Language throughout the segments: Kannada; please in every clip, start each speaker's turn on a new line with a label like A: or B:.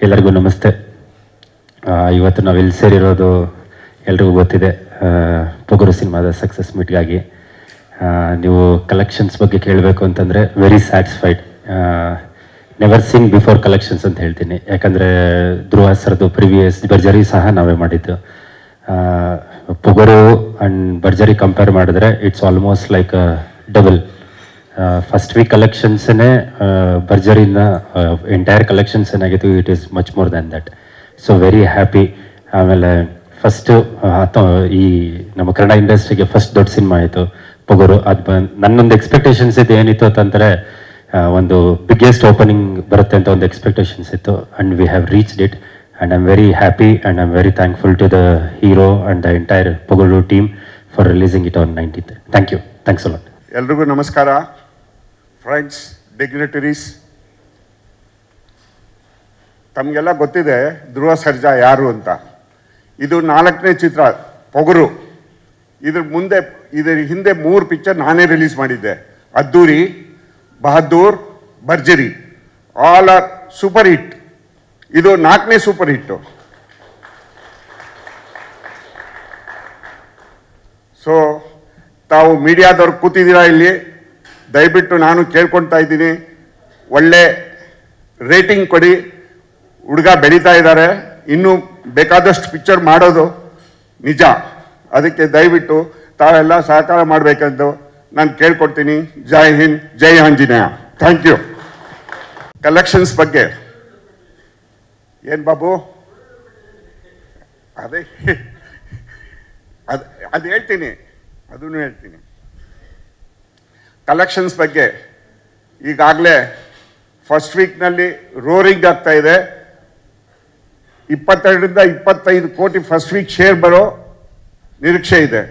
A: ಎಲ್ಲರಿಗೂ ನಮಸ್ತೆ ಆ, ಇವತ್ತು ನಾವು ಇಲ್ಲಿ ಸೇರಿರೋದು ಎಲ್ರಿಗೂ ಗೊತ್ತಿದೆ ಆ, ಪೊಗರು ಸಿನಿಮಾದ ಸಕ್ಸಸ್ ಮೀಟ್ಗಾಗಿ ಆ, ನೀವು ಕಲೆಕ್ಷನ್ಸ್ ಬಗ್ಗೆ ಕೇಳಬೇಕು ಅಂತಂದರೆ very satisfied never seen before collections ಅಂತ ಹೇಳ್ತೀನಿ ಯಾಕಂದರೆ ಧ್ರುವ ಸರ್ದು ಪ್ರಿವಿಯಸ್ ಭರ್ಜರಿ ಸಹ ನಾವೇ ಮಾಡಿದ್ದು ಆ, ಪೊಗರು ಆ್ಯಂಡ್ ಭರ್ಜರಿ ಕಂಪೇರ್ ಮಾಡಿದ್ರೆ it's almost like double first week ಕಲೆಕ್ಷನ್ಸೇ ಭರ್ಜರಿಯಿಂದ ಎಂಟೈರ್ ಕಲೆಕ್ಷನ್ಸ್ ಏನಾಗಿತ್ತು it is much more than that so very happy ಆಮೇಲೆ ಫಸ್ಟು ಈ ನಮ್ಮ ಕನ್ನಡ ಇಂಡಸ್ಟ್ರಿಗೆ ಫಸ್ಟ್ ದೊಡ್ಡ ಸಿನಿಮಾ ಆಯಿತು ಪೊಗರು ಅದು ಬಂದು ನನ್ನೊಂದು ಎಕ್ಸ್ಪೆಕ್ಟೇಷನ್ಸ್ ಇದು ಏನಿತ್ತು ಅಂತಂದರೆ ಒಂದು ಬಿಗ್ಗೆಸ್ಟ್ ಓಪನಿಂಗ್ ಬರುತ್ತೆ ಅಂತ ಒಂದು ಎಕ್ಸ್ಪೆಕ್ಟೇಷನ್ಸ್ ಇತ್ತು and we have reached it and I am very happy and I am very thankful to the hero and the entire Pogaru team for releasing it on nineteenth thank you thanks a lot
B: ಎಲ್ರಿಗೂ ನಮಸ್ಕಾರ ಫ್ರೆಂಡ್ಸ್ ಡಿಗ್ನಿಟರೀಸ್ ತಮಗೆಲ್ಲ ಗೊತ್ತಿದೆ ಧ್ರುವ ಸರ್ಜಾ ಯಾರು ಅಂತ ಇದು ನಾಲ್ಕನೇ ಚಿತ್ರ ಪೊಗರು ಇದ್ರ ಮುಂದೆ ಇದ್ರ ಹಿಂದೆ ಮೂರು ಪಿಕ್ಚರ್ ನಾನೇ ರಿಲೀಸ್ ಮಾಡಿದ್ದೆ ಅದ್ದೂರಿ ಬಹದ್ದೂರ್ ಭರ್ಜರಿ ಆಲ್ ಆರ್ ಸೂಪರ್ ಹಿಟ್ ಇದು ನಾಲ್ಕನೇ ಸೂಪರ್ ಹಿಟ್ಟು ಸೊ ತಾವು ಮೀಡಿಯಾದವ್ರು ಕೂತಿದ್ದೀರಾ ಇಲ್ಲಿ ದಯವಿಟ್ಟು ನಾನು ಕೇಳ್ಕೊಳ್ತಾ ಇದ್ದೀನಿ ಒಳ್ಳೆ ರೇಟಿಂಗ್ ಕೊಡಿ ಹುಡುಗ ಬೆಳೀತಾ ಇದ್ದಾರೆ ಇನ್ನೂ ಬೇಕಾದಷ್ಟು ಪಿಕ್ಚರ್ ಮಾಡೋದು ನಿಜ ಅದಕ್ಕೆ ದಯವಿಟ್ಟು ತಾವೆಲ್ಲ ಸಹಕಾರ ಮಾಡಬೇಕಂತ ನಾನು ಕೇಳ್ಕೊಡ್ತೀನಿ Jai Hind Jai Anjaneya thank you collections ಬಗ್ಗೆ ಏನು ಬಾಬು ಅದೇ ಅದು ಅದು ಹೇಳ್ತೀನಿ ಅದನ್ನು ಹೇಳ್ತೀನಿ ಕಲೆಕ್ಷನ್ಸ್ ಬಗ್ಗೆ ಈಗಾಗಲೇ ಫಸ್ಟ್ ವೀಕ್ನಲ್ಲಿ ರೋರಿಂಗ್ ಆಗ್ತಾ ಇದೆ ಇಪ್ಪತ್ತೆರಡರಿಂದ ಇಪ್ಪತ್ತೈದು ಕೋಟಿ ಫಸ್ಟ್ ವೀಕ್ ಶೇರ್ ಬರೋ ನಿರೀಕ್ಷೆ ಇದೆ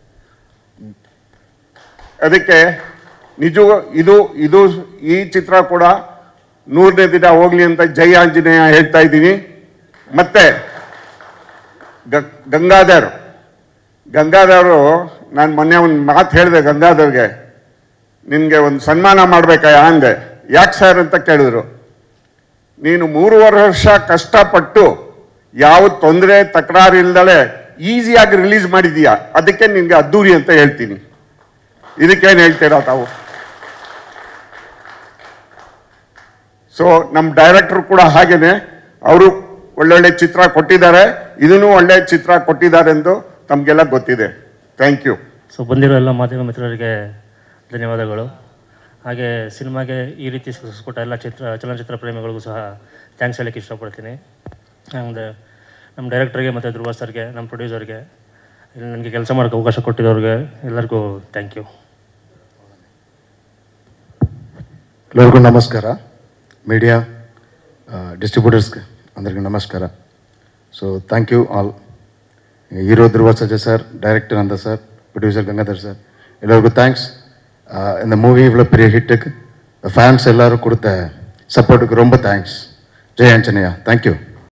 B: ಅದಕ್ಕೆ ನಿಜ ಇದು ಇದು ಈ ಚಿತ್ರ ಕೂಡ ನೂರನೇ ದಿನ ಹೋಗ್ಲಿ ಅಂತ ಜೈ ಆಂಜನೇಯ ಹೇಳ್ತಾ ಇದ್ದೀನಿ ಮತ್ತೆ ಗ- ಗಂಗಾಧರ್ ಗಂಗಾಧರು ನಾನು ಮೊನ್ನೆ ಒಂದು ಮಾತು ಹೇಳಿದೆ ಗಂಗಾಧರ್ಗೆ ನಿನಗೆ ಒಂದು ಸನ್ಮಾನ ಮಾಡ್ಬೇಕಾಯ ಅಂದೆ ಯಾಕೆ ಸರ್ ಅಂತ ಕೇಳಿದ್ರು ನೀನು ಮೂರುವರೆ ವರ್ಷ ಕಷ್ಟಪಟ್ಟು ಯಾವ ತೊಂದರೆ ತಕರಾರು ಇಲ್ದಲೆ ಈಸಿಯಾಗಿ ರಿಲೀಸ್ ಮಾಡಿದೀಯ ಅದಕ್ಕೆ ನಿನ್ಗೆ ಅದ್ದೂರಿ ಅಂತ ಹೇಳ್ತೀನಿ ಇದಕ್ಕೇನು ಹೇಳ್ತೀರಾ ತಾವು ಸೊ ನಮ್ಮ ಡೈರೆಕ್ಟರ್ ಕೂಡ ಹಾಗೇನೆ ಅವರು ಒಳ್ಳೊಳ್ಳೆ ಚಿತ್ರ ಕೊಟ್ಟಿದ್ದಾರೆ ಇದನ್ನು ಒಳ್ಳೆ ಚಿತ್ರ ಕೊಟ್ಟಿದ್ದಾರೆ ಎಂದು ತಮಗೆಲ್ಲ ಗೊತ್ತಿದೆ ಥ್ಯಾಂಕ್ ಯು
C: ಸೊ ಬಂದಿರೋ ಎಲ್ಲ ಮಾಧ್ಯಮ ಮಿತ್ರರಿಗೆ ಧನ್ಯವಾದಗಳು ಹಾಗೆ ಸಿನಿಮಾಗೆ ಈ ರೀತಿ ಸಕ್ಸಸ್ ಕೊಟ್ಟ ಎಲ್ಲ ಚಿತ್ರ ಚಲನಚಿತ್ರ ಪ್ರೇಮಿಗಳಿಗೂ ಸಹ ಥ್ಯಾಂಕ್ಸ್ ಹೇಳಕ್ಕೆ ಇಷ್ಟಪಡ್ತೀನಿ ಆ್ಯಂಡ್ ನಮ್ಮ ಡೈರೆಕ್ಟರ್ಗೆ ಮತ್ತು ಧ್ರುವ ಸರ್ಗೆ ನಮ್ಮ ಪ್ರೊಡ್ಯೂಸರ್ಗೆ ಇಲ್ಲಿ ನನಗೆ ಕೆಲಸ ಮಾಡೋಕ್ಕೆ ಅವಕಾಶ ಕೊಟ್ಟಿದ್ದವ್ರಿಗೆ ಎಲ್ಲರಿಗೂ ಥ್ಯಾಂಕ್ ಯು
D: ಎಲ್ಲರಿಗೂ ನಮಸ್ಕಾರ మీడియా డిస్ట్రిబ్యూటర్స్కి అందరికీ నమస్కార so thank you all hero Dhruva ಸಜ್ಜ சார் டைரக்டர் அந்த சார் ப்ரொடியூசர் கங்காதர் சார் எல்லோருக்கும் தேங்க்ஸ் இந்த மூவி இவ்வளோ பெரிய ஹிட்டுக்கு ஃபேன்ஸ் எல்லாரும் கொடுத்த சப்போர்ட்டுக்கு ரொம்ப தேங்க்ஸ் ஜெய் ஆஞ்சனையா தேங்க்யூ